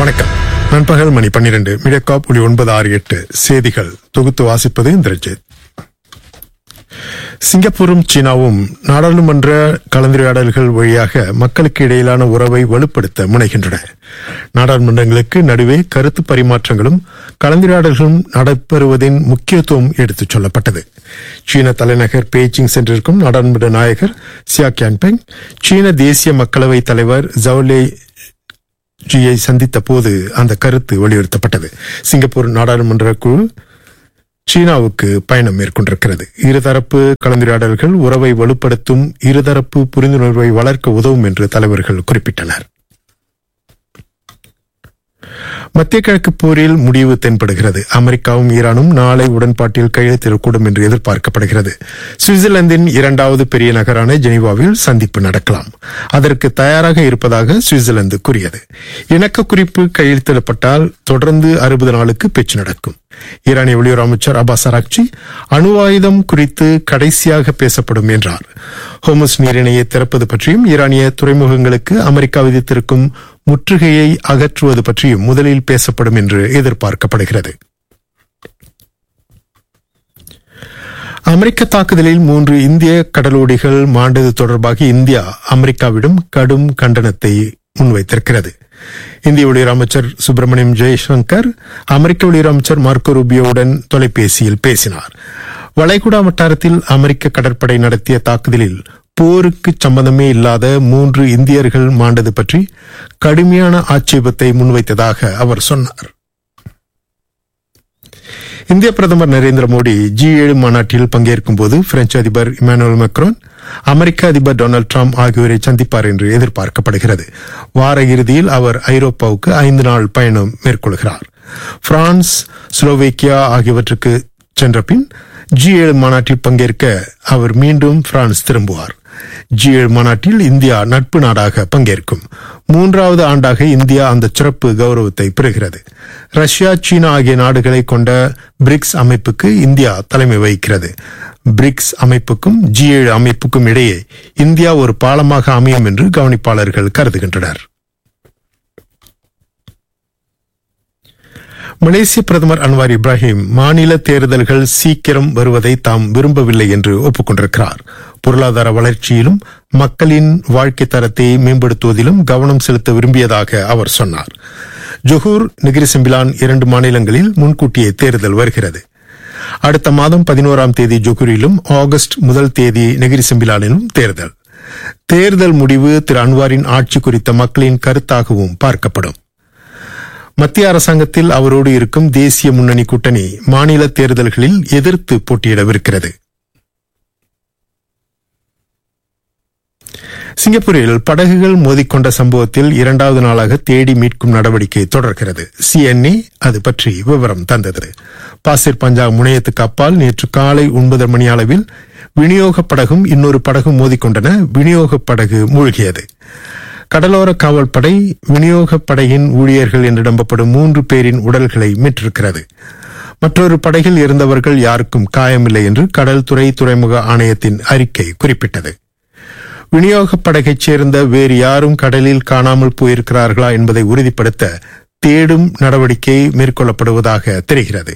வணக்கம் நண்பகல் மணி பன்னிரண்டு மீடியாகாப் ஒளி ஒன்பது ஆறு எட்டு செய்திகள் தொகுத்து வாசிப்பது இந்திரஜித் சிங்கப்பூரும் சீனாவும் நாடாளுமன்ற கலந்துரையாடல்கள் வழியாக மக்களுக்கு இடையிலான உறவை வலுப்படுத்த முனைகின்றன நாடாளுமன்றங்களுக்கு நடுவே கருத்து பரிமாற்றங்களும் கலந்துரையாடல்களும் நடைபெறுவதின் முக்கியத்துவம் எடுத்துச் சொல்லப்பட்டது சீன தலைநகர் பெய்ஜிங் சென்றிருக்கும் நாடாளுமன்ற நாயகர் சியா கியான்பெங் சீன தேசிய மக்களவை தலைவர் ஜவுலே ஜியை சந்தித்த போது அந்த கருத்து வலியுறுத்தப்பட்டது சிங்கப்பூர் நாடாளுமன்ற குழு சீனாவுக்கு பயணம் மேற்கொண்டிருக்கிறது இருதரப்பு கலந்துரையாடல்கள் உறவை வலுப்படுத்தும் இருதரப்பு புரிந்துணர்வை வளர்க்க உதவும் என்று தலைவர்கள் குறிப்பிட்டனர் மத்திய கிழக்கு போரில் முடிவு தென்படுகிறது அமெரிக்காவும் ஈரானும் நாளை உடன்பாட்டில் கையெழுத்திடக்கூடும் என்று எதிர்பார்க்கப்படுகிறது சுவிட்சர்லாந்தின் இரண்டாவது பெரிய நகரான ஜெனீவாவில் சந்திப்பு நடக்கலாம் அதற்கு தயாராக இருப்பதாக சுவிட்சர்லாந்து கூறியது இணக்க குறிப்பு கையெழுத்திடப்பட்டால் தொடர்ந்து அறுபது நாளுக்கு பேச்சு நடக்கும் ஈரானிய வெளியுறவு அமைச்சர் அபாஸ் அராக்சி அணு ஆயுதம் குறித்து கடைசியாக பேசப்படும் என்றார் ஹோமஸ் நீரிணையை திறப்பது பற்றியும் ஈரானிய துறைமுகங்களுக்கு அமெரிக்கா விதித்திருக்கும் முற்றுகையை அகற்றுவது பற்றியும் முதலில் பேசப்படும் என்று எதிர்பார்க்கப்படுகிறது அமெரிக்க தாக்குதலில் மூன்று இந்திய கடலோடிகள் மாண்டது தொடர்பாக இந்தியா அமெரிக்காவிடம் கடும் கண்டனத்தை முன்வைத்திருக்கிறது இந்திய வெளியுறவு அமைச்சர் சுப்பிரமணியம் ஜெய்சங்கர் அமெரிக்க வெளியுறவு அமைச்சர் மார்க்கோ ரூபியோவுடன் தொலைபேசியில் பேசினார் வளைகுடா வட்டாரத்தில் அமெரிக்க கடற்படை நடத்திய தாக்குதலில் போருக்கு சம்பந்தமே இல்லாத மூன்று இந்தியர்கள் மாண்டது பற்றி கடுமையான ஆட்சேபத்தை முன்வைத்ததாக அவர் சொன்னார் இந்திய பிரதமர் நரேந்திர மோடி ஜி ஏழு மாநாட்டில் பங்கேற்கும் போது பிரெஞ்சு அதிபர் இமானுவல் மெக்ரோன் அமெரிக்க அதிபர் டொனால்டு டிரம்ப் ஆகியோரை சந்திப்பார் என்று எதிர்பார்க்கப்படுகிறது வார இறுதியில் அவர் ஐரோப்பாவுக்கு ஐந்து நாள் பயணம் மேற்கொள்கிறார் பிரான்ஸ் ஸ்லோவேக்கியா ஆகியவற்றுக்கு சென்ற பின் ஜி ஏழு மாநாட்டில் பங்கேற்க அவர் மீண்டும் பிரான்ஸ் திரும்புவார் ஜி ஏழு மாநாட்டில் இந்தியா நட்பு நாடாக பங்கேற்கும் மூன்றாவது ஆண்டாக இந்தியா அந்த சிறப்பு கௌரவத்தை பெறுகிறது ரஷ்யா சீனா ஆகிய நாடுகளை கொண்ட பிரிக்ஸ் அமைப்புக்கு இந்தியா தலைமை வகிக்கிறது பிரிக்ஸ் அமைப்புக்கும் ஜி ஏழு அமைப்புக்கும் இடையே இந்தியா ஒரு பாலமாக அமையும் என்று கவனிப்பாளர்கள் கருதுகின்றனர் மலேசிய பிரதமர் அன்வார் இப்ராஹிம் மாநில தேர்தல்கள் சீக்கிரம் வருவதை தாம் விரும்பவில்லை என்று ஒப்புக்கொண்டிருக்கிறார் பொருளாதார வளர்ச்சியிலும் மக்களின் வாழ்க்கை தரத்தை மேம்படுத்துவதிலும் கவனம் செலுத்த விரும்பியதாக அவர் சொன்னார் ஜொஹூர் நெகிரி செம்பிலான் இரண்டு மாநிலங்களில் முன்கூட்டியே தேர்தல் வருகிறது அடுத்த மாதம் பதினோராம் தேதி ஜொஹூரிலும் ஆகஸ்ட் முதல் தேதி நெகிரி செம்பிலானிலும் தேர்தல் தேர்தல் முடிவு திரு அன்வாரின் ஆட்சி குறித்த மக்களின் கருத்தாகவும் பார்க்கப்படும் மத்திய அரசாங்கத்தில் அவரோடு இருக்கும் தேசிய முன்னணி கூட்டணி மாநில தேர்தல்களில் எதிர்த்து போட்டியிடவிருக்கிறது சிங்கப்பூரில் படகுகள் மோதிக்கொண்ட சம்பவத்தில் இரண்டாவது நாளாக தேடி மீட்கும் நடவடிக்கை தொடர்கிறது சிஎன்ஏ அது பற்றி விவரம் தந்தது பாசிர் பஞ்சாப் முனையத்துக்கு அப்பால் நேற்று காலை ஒன்பது மணி அளவில் விநியோக படகும் இன்னொரு படகும் மோதிக்கொண்டன விநியோக படகு மூழ்கியது கடலோர காவல்படை விநியோக படையின் ஊழியர்கள் என்று நம்பப்படும் மூன்று பேரின் உடல்களை மீட்டிருக்கிறது மற்றொரு படகில் இருந்தவர்கள் யாருக்கும் காயமில்லை என்று கடல்துறை துறைமுக ஆணையத்தின் அறிக்கை குறிப்பிட்டது விநியோக படகைச் சேர்ந்த வேறு யாரும் கடலில் காணாமல் போயிருக்கிறார்களா என்பதை உறுதிப்படுத்த தேடும் நடவடிக்கை மேற்கொள்ளப்படுவதாக தெரிகிறது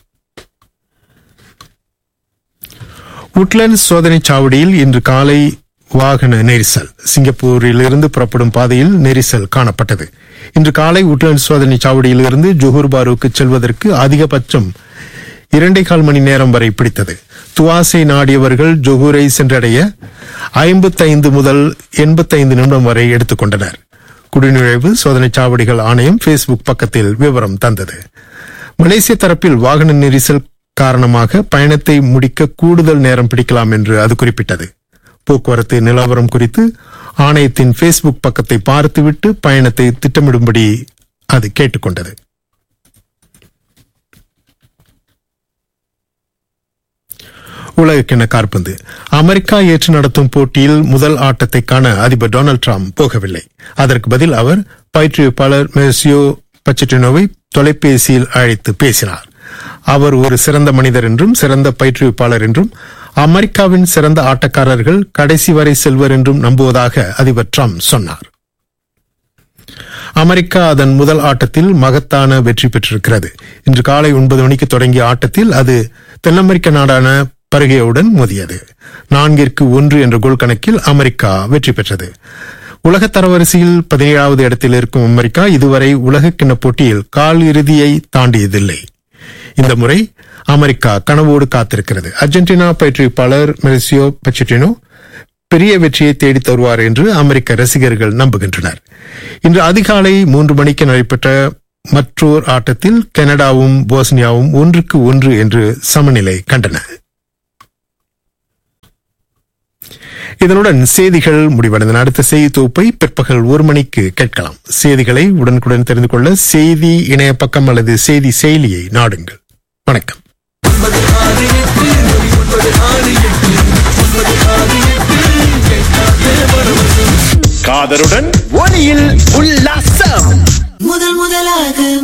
உட்லண்ட்ஸ் சோதனைச் சாவடியில் இன்று காலை வாகன நெரிசல் சிங்கப்பூரிலிருந்து புறப்படும் பாதையில் நெரிசல் காணப்பட்டது இன்று காலை உட்லண்ட் சோதனை சாவடியிலிருந்து ஜொஹூர் பாருக்கு செல்வதற்கு அதிகபட்சம் இரண்டே கால் மணி நேரம் வரை பிடித்தது துவாசை நாடியவர்கள் ஜொஹூரை சென்றடைய ஐம்பத்தைந்து முதல் எண்பத்தைந்து நிமிடம் வரை எடுத்துக்கொண்டனர் குடிநுழைவு சோதனை சாவடிகள் ஆணையம் பேஸ்புக் பக்கத்தில் விவரம் தந்தது மலேசிய தரப்பில் வாகன நெரிசல் காரணமாக பயணத்தை முடிக்க கூடுதல் நேரம் பிடிக்கலாம் என்று அது குறிப்பிட்டது போக்குவரத்து நிலவரம் குறித்து ஆணையத்தின் பேஸ்புக் பக்கத்தை பார்த்துவிட்டு பயணத்தை திட்டமிடும்படி அது கேட்டுக்கொண்டது உலகக்கிண காற்பந்து அமெரிக்கா ஏற்று நடத்தும் போட்டியில் முதல் ஆட்டத்தை காண அதிபர் டொனால்டு டிரம்ப் போகவில்லை அதற்கு பதில் அவர் பயிற்றுவிப்பாளர் மெர்சியோ பச்சட்டினோவை தொலைபேசியில் அழைத்து பேசினார் அவர் ஒரு சிறந்த மனிதர் என்றும் சிறந்த பயிற்றுவிப்பாளர் என்றும் அமெரிக்காவின் சிறந்த ஆட்டக்காரர்கள் கடைசி வரை செல்வர் என்றும் நம்புவதாக அதிபர் டிரம்ப் சொன்னார் அமெரிக்கா அதன் முதல் ஆட்டத்தில் மகத்தான வெற்றி பெற்றிருக்கிறது இன்று காலை ஒன்பது மணிக்கு தொடங்கிய ஆட்டத்தில் அது தென் அமெரிக்க நாடான பருகையுடன் மோதியது நான்கிற்கு ஒன்று என்ற கோல் கணக்கில் அமெரிக்கா வெற்றி பெற்றது உலக தரவரிசையில் பதினேழாவது இடத்தில் இருக்கும் அமெரிக்கா இதுவரை உலக கிண்ண போட்டியில் கால் இறுதியை தாண்டியதில்லை இந்த முறை அமெரிக்கா கனவோடு காத்திருக்கிறது அர்ஜென்டினா பயிற்றுவிப்பாளர் மெரிசியோ பச்சிட்டினோ பெரிய வெற்றியை தேடித் தருவார் என்று அமெரிக்க ரசிகர்கள் நம்புகின்றனர் இன்று அதிகாலை மூன்று மணிக்கு நடைபெற்ற மற்றோர் ஆட்டத்தில் கனடாவும் போஸ்னியாவும் ஒன்றுக்கு ஒன்று என்று சமநிலை கண்டன இதனுடன் செய்திகள் முடிவடைந்தன அடுத்த செய்தி தொகுப்பை பிற்பகல் ஒரு மணிக்கு கேட்கலாம் செய்திகளை உடனுக்குடன் தெரிந்து கொள்ள செய்தி இணைய பக்கம் அல்லது செய்தி செயலியை நாடுங்கள் வணக்கம் காதருடன் ஒளியில் உல்லாசம் முதல் முதலாக